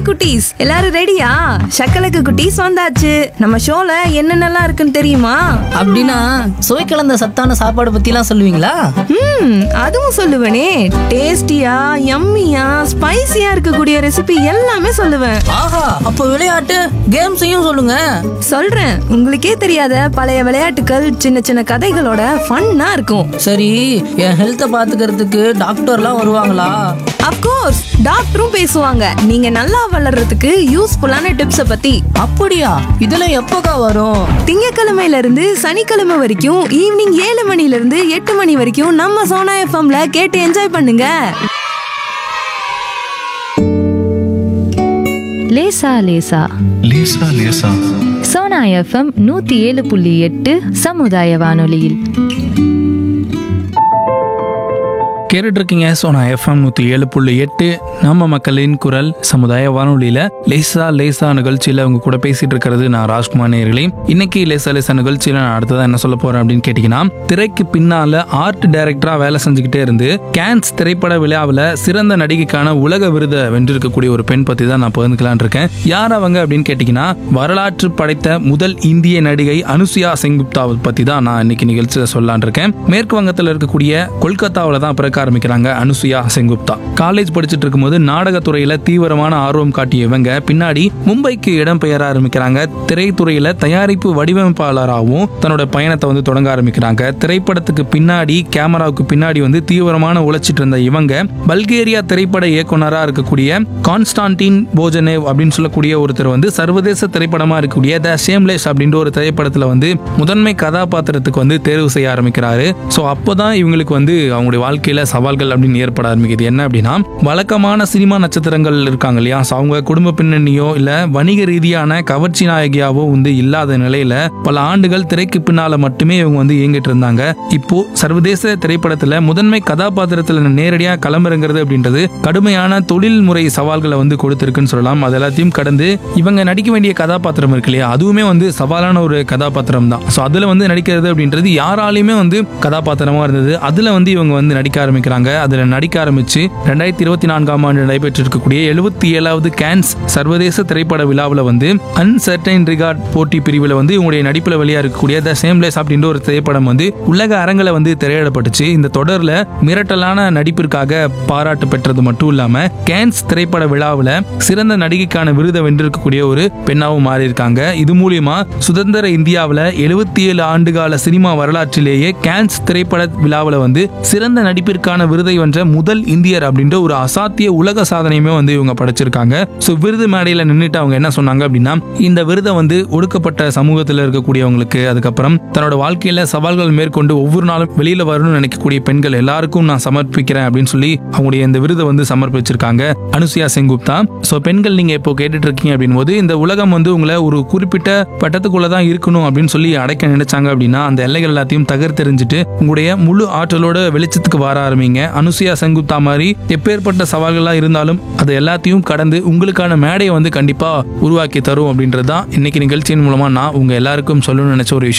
குட்டீஸ் எல்லாரும் ரெடியா சக்கலக்கு குட்டீஸ் வந்தாச்சு நம்ம ஷோல என்னென்னலாம் இருக்குன்னு தெரியுமா அப்படின்னா சுவை கலந்த சத்தான சாப்பாடு பத்திலாம் சொல்லுவீங்களா ம் அதுவும் சொல்லுவேனே டேஸ்டியா யம்மியா ஸ்பைசியா இருக்கக்கூடிய ரெசிபி எல்லாமே சொல்லுவேன் ஆஹா அப்போ விளையாட்டு கேம்ஸையும் சொல்லுங்க சொல்றேன் உங்களுக்கே தெரியாத பழைய விளையாட்டுகள் சின்ன சின்ன கதைகளோட ஃபன்னா இருக்கும் சரி என் ஹெல்த்தை பாத்துக்கிறதுக்கு டாக்டர்லாம் வருவாங்களா அப்கோர்ஸ் டாக்டரும் பேசுவாங்க நீங்க நல்லா வளர்றதுக்கு யூஸ்ஃபுல்லான டிப்ஸ பத்தி அப்படியா இதெல்லாம் எப்போக்கா வரும் திங்கக்கிழமையில இருந்து சனிக்கிழமை வரைக்கும் ஈவினிங் ஏழு மணில இருந்து எட்டு மணி வரைக்கும் நம்ம சோனா எஃப்எம்ல கேட்டு என்ஜாய் பண்ணுங்க லேசா லேசா லேசா லேசா சோனா எஃப்எம் நூத்தி ஏழு புள்ளி எட்டு சமுதாய வானொலியில் கேட்டுட்டு இருக்கீங்க சோனா எஃப்எம் நூற்றி ஏழு புள்ளி எட்டு நம்ம மக்களின் குரல் சமுதாய வானொலியில் லேசா லேசா நிகழ்ச்சியில் அவங்க கூட பேசிட்டு இருக்கிறது நான் ராஜ்குமார் நேர்களே இன்னைக்கு லேசா லேசா நிகழ்ச்சியில் நான் அடுத்ததான் என்ன சொல்ல போறேன் அப்படின்னு கேட்டிங்கன்னா திரைக்கு பின்னால ஆர்ட் டைரக்டரா வேலை செஞ்சுக்கிட்டே இருந்து கேன்ஸ் திரைப்பட விழாவில் சிறந்த நடிகைக்கான உலக விருதை வென்றிருக்கக்கூடிய ஒரு பெண் பற்றி தான் நான் பகிர்ந்துக்கலான் இருக்கேன் யார் அவங்க அப்படின்னு கேட்டிங்கன்னா வரலாற்று படைத்த முதல் இந்திய நடிகை அனுசுயா செங்குப்தாவை பற்றி தான் நான் இன்னைக்கு நிகழ்ச்சியில் சொல்லலான் இருக்கேன் மேற்கு வங்கத்தில் இருக்கக்கூடிய கொல்கத்தாவில் தான் பிறக்க ஆரம்பிக்கிறாங்க அனுசுயா செங்குப்தா காலேஜ் படிச்சுட்டு இருக்கும்போது நாடகத்துறையில தீவிரமான ஆர்வம் காட்டிய இவங்க பின்னாடி மும்பைக்கு இடம்பெயர ஆரம்பிக்கிறாங்க திரைத்துறையில தயாரிப்பு வடிவமைப்பாளராகவும் தன்னோட பயணத்தை வந்து தொடங்க ஆரம்பிக்கிறாங்க திரைப்படத்துக்கு பின்னாடி கேமராவுக்கு பின்னாடி வந்து தீவிரமான உழைச்சிட்டு இருந்த இவங்க பல்கேரியா திரைப்பட இயக்குனரா இருக்கக்கூடிய கான்ஸ்டான்டின் போஜனேவ் அப்படின்னு சொல்லக்கூடிய ஒருத்தர் வந்து சர்வதேச திரைப்படமா இருக்கக்கூடிய த ஷேம்லேஸ் அப்படின்ற ஒரு திரைப்படத்துல வந்து முதன்மை கதாபாத்திரத்துக்கு வந்து தேர்வு செய்ய ஆரம்பிக்கிறாரு ஸோ அப்போதான் இவங்களுக்கு வந்து அவங்களுடைய வாழ்க்கையில சவால்கள் அப்படின்னு ஏற்பட ஆரம்பிக்குது என்ன அப்படின்னா வழக்கமான சினிமா நட்சத்திரங்கள் இருக்காங்க இல்லையா ஸோ அவங்க குடும்ப பின்னணியோ இல்ல வணிக ரீதியான கவர்ச்சி நாயகியாவோ வந்து இல்லாத நிலையில பல ஆண்டுகள் திரைக்கு பின்னால மட்டுமே இவங்க வந்து இயங்கிட்டு இருந்தாங்க இப்போ சர்வதேச திரைப்படத்துல முதன்மை கதாபாத்திரத்துல நேரடியா களமிறங்குறது அப்படின்றது கடுமையான தொழில்முறை சவால்களை வந்து கொடுத்திருக்குன்னு சொல்லலாம் அது எல்லாத்தையும் கடந்து இவங்க நடிக்க வேண்டிய கதாபாத்திரம் இருக்கு இல்லையா அதுவுமே வந்து சவாலான ஒரு கதாபாத்திரம் தான் ஸோ அதுல வந்து நடிக்கிறது அப்படின்றது யாராலையுமே வந்து கதாபாத்திரமா இருந்தது அதுல வந்து இவங்க வந்து நடிக்க ஆரம்பிக்கிறாங்க அதுல நடிக்க ஆரம்பிச்சு ரெண்டாயிரத்தி இருபத்தி நான்காம் ஆண்டு நடைபெற்றிருக்கக்கூடிய எழுபத்தி ஏழாவது கேன்ஸ் சர்வதேச திரைப்பட விழாவில் வந்து அன்சர்டைன் ரிகார்ட் போட்டி பிரிவில் வந்து இவங்களுடைய நடிப்பில் வெளியாக இருக்கக்கூடிய த சேம்லேஸ் அப்படின்ற ஒரு திரைப்படம் வந்து உலக அரங்கில் வந்து திரையிடப்பட்டுச்சு இந்த தொடரில் மிரட்டலான நடிப்பிற்காக பாராட்டு பெற்றது மட்டும் இல்லாம கேன்ஸ் திரைப்பட விழாவில் சிறந்த நடிகைக்கான விருதை வென்றிருக்கக்கூடிய ஒரு பெண்ணாவும் மாறி இருக்காங்க இது மூலியமா சுதந்திர இந்தியாவில் எழுபத்தி ஏழு ஆண்டுகால சினிமா வரலாற்றிலேயே கேன்ஸ் திரைப்பட விழாவில் வந்து சிறந்த நடிப்பிற்கான விருதை வென்ற முதல் இந்தியர் அப்படின்ற ஒரு அசாத்திய உலக சாதனையுமே வந்து இவங்க படைச்சிருக்காங்க ஸோ விருது மேடையில் நின்றுட்டு அவங்க என்ன சொன்னாங்க அப்படின்னா இந்த விருதை வந்து ஒடுக்கப்பட்ட சமூகத்தில் இருக்கக்கூடியவங்களுக்கு அதுக்கப்புறம் தன்னோட வாழ்க்கையில சவால்கள் மேற்கொண்டு ஒவ்வொரு நாளும் வெளியில வரணும்னு நினைக்கக்கூடிய பெண்கள் எல்லாருக்கும் நான் சமர்ப்பிக்கிறேன் அப்படின்னு சொல்லி அவங்களுடைய இந்த விருதை வந்து சமர்ப்பிச்சிருக்காங்க அனுசுயா செங்குப்தா ஸோ பெண்கள் நீங்க இப்போ கேட்டுட்டு இருக்கீங்க அப்படின் போது இந்த உலகம் வந்து உங்களை ஒரு குறிப்பிட்ட பட்டத்துக்குள்ள தான் இருக்கணும் அப்படின்னு சொல்லி அடைக்க நினைச்சாங்க அப்படின்னா அந்த எல்லைகள் எல்லாத்தையும் தகர்த்தெறிஞ்சிட்டு உங்களுடைய முழு ஆற்றலோட வெளிச்சத்துக்கு வர ஆரம்பிங்க அனுசுயா செங்குப்தா மாதிரி எப்பேற்பட்ட சவால்களா இருந்தாலும் அதை எல்லாத்தையும் கடந்து உங்களுக்கான மேடையை வந்து கண்டிப்பா உருவாக்கி தரும் அப்படின்றது தான் இன்னைக்கு நிகழ்ச்சியின் மூலமா நான் உங்க எல்லாருக்கும் சொல்லணும்னு நினைச்ச ஒரு விஷயம்